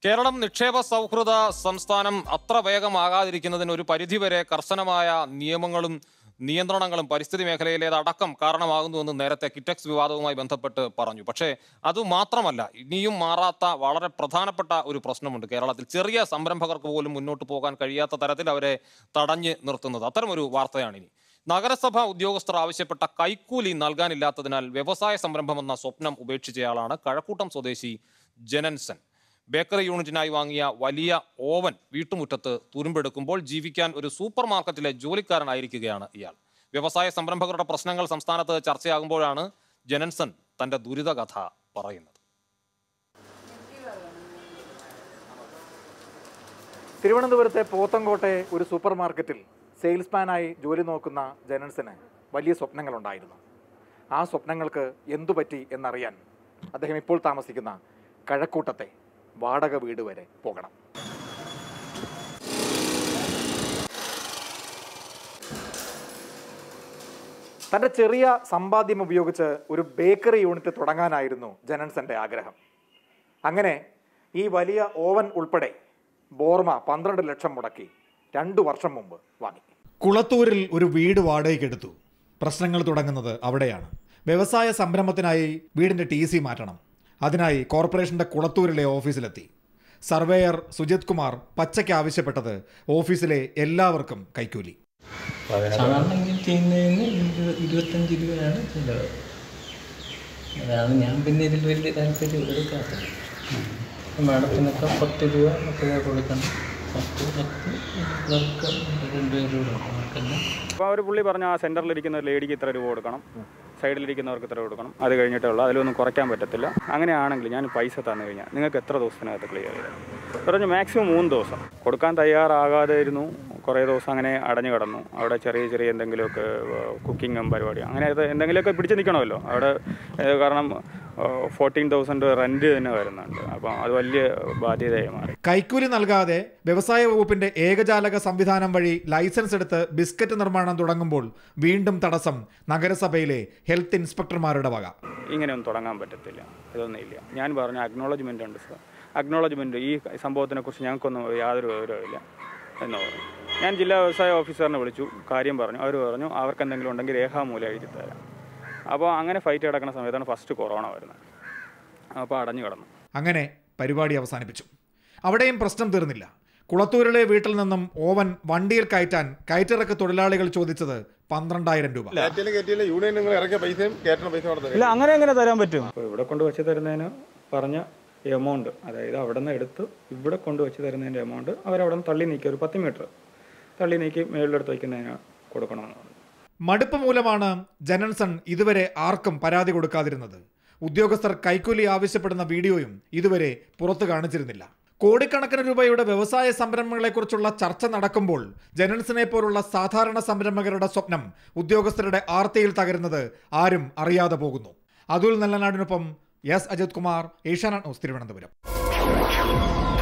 കേരളം നിക്ഷേപ സൗഹൃദ സംസ്ഥാനം അത്ര വേഗമാകാതിരിക്കുന്നതിന് ഒരു പരിധിവരെ കർശനമായ നിയമങ്ങളും നിയന്ത്രണങ്ങളും പരിസ്ഥിതി മേഖലയിലേതടക്കം കാരണമാകുന്നുവെന്ന് നേരത്തെ കിറ്റക്സ് വിവാദവുമായി ബന്ധപ്പെട്ട് പറഞ്ഞു പക്ഷേ അതുമാത്രമല്ല ഇനിയും മാറാത്ത വളരെ പ്രധാനപ്പെട്ട ഒരു പ്രശ്നമുണ്ട് കേരളത്തിൽ ചെറിയ സംരംഭകർക്ക് പോലും മുന്നോട്ട് പോകാൻ കഴിയാത്ത തരത്തിൽ അവരെ തടഞ്ഞ് നിർത്തുന്നത് അത്തരമൊരു വാർത്തയാണിനി നഗരസഭ ഉദ്യോഗസ്ഥർ ആവശ്യപ്പെട്ട കൈക്കൂലി നൽകാനില്ലാത്തതിനാൽ വ്യവസായ സംരംഭമെന്ന സ്വപ്നം ഉപേക്ഷിച്ചയാളാണ് കഴക്കൂട്ടം സ്വദേശി ജനൻസൻ ബേക്കറി യൂണിറ്റിനായി വാങ്ങിയ വലിയ ഓവൻ വീട്ടുമുറ്റത്ത് തുരുമ്പെടുക്കുമ്പോൾ ജീവിക്കാൻ ഒരു സൂപ്പർ മാർക്കറ്റിലെ ജോലിക്കാരനായിരിക്കുകയാണ് ഇയാൾ വ്യവസായ സംരംഭകരുടെ പ്രശ്നങ്ങൾ സംസ്ഥാനത്ത് ചർച്ചയാകുമ്പോഴാണ് ജനൻസൺ തന്റെ ദുരിതകഥ പറയുന്നത് തിരുവനന്തപുരത്തെ പോത്തങ്കോട്ടെ ഒരു സൂപ്പർ മാർക്കറ്റിൽ സെയിൽസ്മാനായി ജോലി നോക്കുന്ന ജനൻസിന് വലിയ സ്വപ്നങ്ങളുണ്ടായിരുന്നു ആ സ്വപ്നങ്ങൾക്ക് എന്തു പറ്റി എന്നറിയാൻ അദ്ദേഹം ഇപ്പോൾ താമസിക്കുന്ന കഴക്കൂട്ടത്തെ വാടക വീട് വരെ പോകണം തൻ്റെ ചെറിയ സമ്പാദ്യം ഉപയോഗിച്ച് ഒരു ബേക്കറി യൂണിറ്റ് തുടങ്ങാനായിരുന്നു ജനൻസന്റെ ആഗ്രഹം അങ്ങനെ ഈ വലിയ ഓവൻ ഉൾപ്പെടെ ബോർമ പന്ത്രണ്ട് ലക്ഷം മുടക്കി രണ്ടു വർഷം മുമ്പ് വാങ്ങി കുളത്തൂരിൽ ഒരു വീട് വാടകയ്ക്കെടുത്തു പ്രശ്നങ്ങൾ തുടങ്ങുന്നത് അവിടെയാണ് വ്യവസായ സംരംഭത്തിനായി വീടിന്റെ ടി സി മാറ്റണം അതിനായി കോർപ്പറേഷന്റെ കുളത്തൂരിലെ ഓഫീസിലെത്തി സർവേയർ സുജിത് കുമാർ പച്ചയ്ക്ക് ആവശ്യപ്പെട്ടത് ഓഫീസിലെ എല്ലാവർക്കും കൈക്കൂലി സാധാരണ ഇങ്ങനെ ചെയ്യുന്നതിന് ഇരുപത് ഇരുപത്തഞ്ച് രൂപയാണ് ചിലവ് അതാണ് ഞാൻ പിന്നെ ഇതിൽ വലിയ താല്പര്യം എടുക്കാത്തത് മാഡത്തിനൊക്കെ പത്ത് രൂപ പത്ത് രൂപ കൊടുക്കണം പത്ത് പത്ത് ഇവർക്ക് രണ്ട് രൂപ കൊടുക്കണം അപ്പോൾ അവർ പുള്ളി പറഞ്ഞ ആ സെൻറ്ററിലിരിക്കുന്ന ഒരു ലേഡിക്ക് ഇത്ര രൂപ കൊടുക്കണം സൈഡിലിരിക്കുന്നവർക്ക് ഇത്ര കൊടുക്കണം അത് കഴിഞ്ഞിട്ടുള്ള അതിലൊന്നും കുറയ്ക്കാൻ പറ്റത്തില്ല അങ്ങനെയാണെങ്കിൽ ഞാൻ പൈസ തന്നു കഴിഞ്ഞാൽ നിങ്ങൾക്ക് എത്ര ദിവസത്തിനകത്ത് ക്ലിയർ ചെയ്താൽ പറഞ്ഞു മാക്സിമം മൂന്ന് ദിവസം കൊടുക്കാൻ തയ്യാറാകാതെ ഇരുന്നു കുറേ ദിവസം അങ്ങനെ അടഞ്ഞു കിടന്നു അവിടെ ചെറിയ ചെറിയ എന്തെങ്കിലുമൊക്കെ കുക്കിങ്ങും പരിപാടിയും അങ്ങനെ അത് എന്തെങ്കിലുമൊക്കെ പിടിച്ചു നിൽക്കണമല്ലോ അവിടെ ഏഹ്, കാരണം ഫോർട്ടീൻ തൗസൻഡ് റെൻറ്റ് തന്നെ വരുന്നുണ്ട് അപ്പം അത് വലിയ ബാധ്യതയായി മാറി കൈക്കൂലി നൽകാതെ വ്യവസായ വകുപ്പിന്റെ ഏകജാലക സംവിധാനം വഴി ലൈസൻസ് എടുത്ത് ബിസ്ക്കറ്റ് നിർമ്മാണം തുടങ്ങുമ്പോൾ വീണ്ടും തടസ്സം നഗരസഭയിലെ ഹെൽത്ത് ഇൻസ്പെക്ടർമാരുടെ വക ഇങ്ങനെയൊന്നും തുടങ്ങാൻ പറ്റത്തില്ല ഇതൊന്നുമില്ല ഞാൻ പറഞ്ഞ അക്നോളജ്മെൻ്റ് ഉണ്ട് സർ അക്നോളജ്മെൻറ്റ് ഈ സംഭവത്തിനെക്കുറിച്ച് ഞങ്ങൾക്കൊന്നും യാതൊരു വിവരവുമില്ല എന്ന് പറഞ്ഞു ഞാൻ ജില്ലാ വ്യവസായ ഓഫീസറിനെ വിളിച്ചു കാര്യം പറഞ്ഞു അവർ പറഞ്ഞു അവർക്ക് എന്തെങ്കിലും ഉണ്ടെങ്കിൽ രേഖാമൂലം എഴുതി തരാം അപ്പോൾ അങ്ങനെ ഫൈറ്റ് കിടക്കുന്ന സമയത്താണ് ഫസ്റ്റ് കൊറോണ വരുന്നത് അപ്പോൾ അടഞ്ഞു കിടന്നു അങ്ങനെ പരിപാടി അവസാനിപ്പിച്ചു അവിടെയും പ്രശ്നം തീർന്നില്ല കുളത്തൂരിലെ വീട്ടിൽ നിന്നും ഓവൻ വണ്ടിയിൽ കയറ്റാൻ കയറ്റിറക്ക് തൊഴിലാളികൾ ചോദിച്ചത് പന്ത്രണ്ടായിരം രൂപ കയറ്റിയില്ല കയറ്റിയില്ല യൂണിയൻ നിങ്ങൾ ഇറക്കിയ പൈസയും കയറ്റണ പൈസ അവിടെ തരും ഇല്ല അങ്ങനെ എങ്ങനെ തരാൻ പറ്റും അപ്പോൾ ഇവിടെ കൊണ്ട് വെച്ച് തരുന്നതിന് പറഞ്ഞ എമൗണ്ട് അതായത് അവിടെ നിന്ന് എടുത്ത് ഇവിടെ കൊണ്ട് വെച്ച് തരുന്നതിൻ്റെ എമൗണ്ട് അവരവിടെ നിന്ന് തള്ളി നീക്കി ഒരു പത്ത് മീറ്റർ തള്ളി നീക്കി മേളിലെടുത്ത് വയ്ക്കുന്നതിന് കൊടുക്കണമെന്ന് പറഞ്ഞു മടുപ്പ് മൂലമാണ് ജനൻസൺ ഇതുവരെ ആർക്കും പരാതി കൊടുക്കാതിരുന്നത് ഉദ്യോഗസ്ഥർ കൈക്കൂലി ആവശ്യപ്പെടുന്ന വീഡിയോയും ഇതുവരെ പുറത്തു കാണിച്ചിരുന്നില്ല കോടിക്കണക്കിന് രൂപയുടെ വ്യവസായ സംരംഭങ്ങളെക്കുറിച്ചുള്ള ചർച്ച നടക്കുമ്പോൾ ജനൻസിനെ പോലുള്ള സാധാരണ സംരംഭകരുടെ സ്വപ്നം ഉദ്യോഗസ്ഥരുടെ ആർത്തിയിൽ തകരുന്നത് ആരും അറിയാതെ പോകുന്നു അതുൽ നല്ലനാടിനൊപ്പം എസ് അജിത് കുമാർ ഏഷ്യാനെറ്റ് ന്യൂസ് തിരുവനന്തപുരം